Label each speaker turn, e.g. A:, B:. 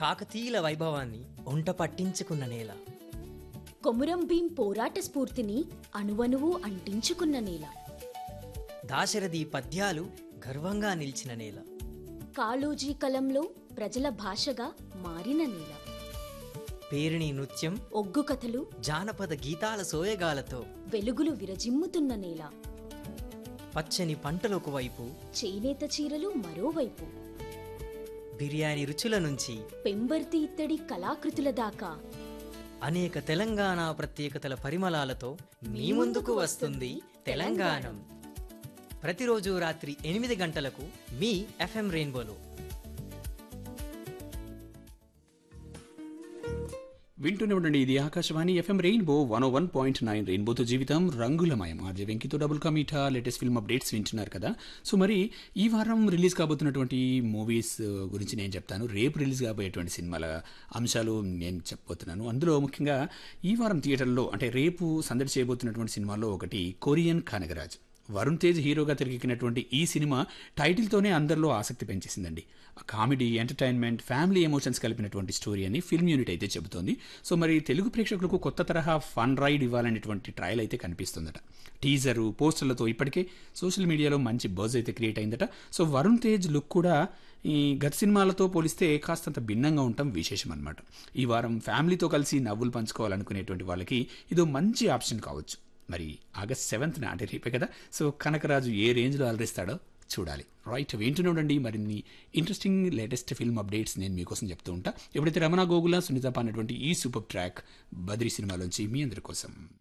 A: కాకతీయుల వైభవాన్ని ఒంట పట్టించుకున్న నేల
B: కొమురం భీం పోరాట స్ఫూర్తిని అణువణువు అంటించుకున్న నేల
A: దాశరథి పద్యాలు గర్వంగా నిలిచిన నేల
B: కాళోజీ కలంలో ప్రజల భాషగా మారిన నేల
A: పేరిణి నృత్యం
B: ఒగ్గు కథలు
A: జానపద గీతాల సోయగాలతో
B: వెలుగులు విరజిమ్ముతున్న నేల
A: పచ్చని పంటలకు వైపు
B: చేనేత చీరలు మరోవైపు
A: బిర్యానీ రుచుల నుంచి
B: పెంబర్తి ఇత్తడి కళాకృతుల దాకా
A: అనేక తెలంగాణ ప్రత్యేకతల పరిమళాలతో మీ ముందుకు వస్తుంది తెలంగాణం ప్రతిరోజు రాత్రి ఎనిమిది గంటలకు మీ ఎఫ్ఎం రెయిన్బోలో
C: వింటూనే ఉండండి ఇది Akashvani FM Rainbow one one point nine రెయిన్బోతో జీవితం రంగులమయం ఆర్జే వెంకితో double ka meetha latest film updates వింటున్నారు కదా సో మరి ఈ వారం రిలీజ్ కాబోతున్నటువంటి మూవీస్ గురించి నేను చెప్తాను రేపు రిలీజ్ కాబోయేటువంటి సినిమాల అంశాలు నేను చెప్పబోతున్నాను అందులో ముఖ్యంగా ఈ వారం థియేటర్లో అంటే రేపు సందడి చేయబోతున్నటువంటి సినిమాలో ఒకటి కొరియన్ కనగరాజ్ వరుణ్ తేజ్ హీరోగా తిరిగినటువంటి ఈ సినిమా టైటిల్తోనే అందరిలో ఆసక్తి పెంచేసిందండి కామెడీ ఎంటర్టైన్మెంట్ ఫ్యామిలీ ఎమోషన్స్ కలిపినటువంటి స్టోరీ అని ఫిల్మ్ యూనిట్ అయితే చెబుతోంది సో మరి తెలుగు ప్రేక్షకులకు కొత్త తరహా ఫన్ రైడ్ ఇవ్వాలనేటువంటి ట్రయల్ అయితే కనిపిస్తుందట టీజరు పోస్టర్లతో ఇప్పటికే సోషల్ మీడియాలో మంచి బజ్ అయితే క్రియేట్ అయిందట సో వరుణ్ తేజ్ లుక్ కూడా ఈ గత సినిమాలతో పోలిస్తే కాస్తంత భిన్నంగా ఉండటం విశేషం అనమాట ఈ వారం ఫ్యామిలీతో కలిసి నవ్వులు పంచుకోవాలనుకునేటువంటి వాళ్ళకి ఇదో మంచి ఆప్షన్ కావచ్చు మరి ఆగస్ట్ సెవెంత్న అంటే రేపే కదా సో కనకరాజు ఏ రేంజ్లో అలరిస్తాడో చూడాలి రైట్ వింటూనే ఉండండి మరిన్ని ఇంట్రెస్టింగ్ లేటెస్ట్ ఫిల్మ్ అప్డేట్స్ నేను మీకోసం చెప్తూ ఉంటా ఎప్పుడైతే రమణ గోగుల సునీత అనేటువంటి ఈ సూపర్ ట్రాక్ బద్రీ సినిమాలోంచి మీ అందరి కోసం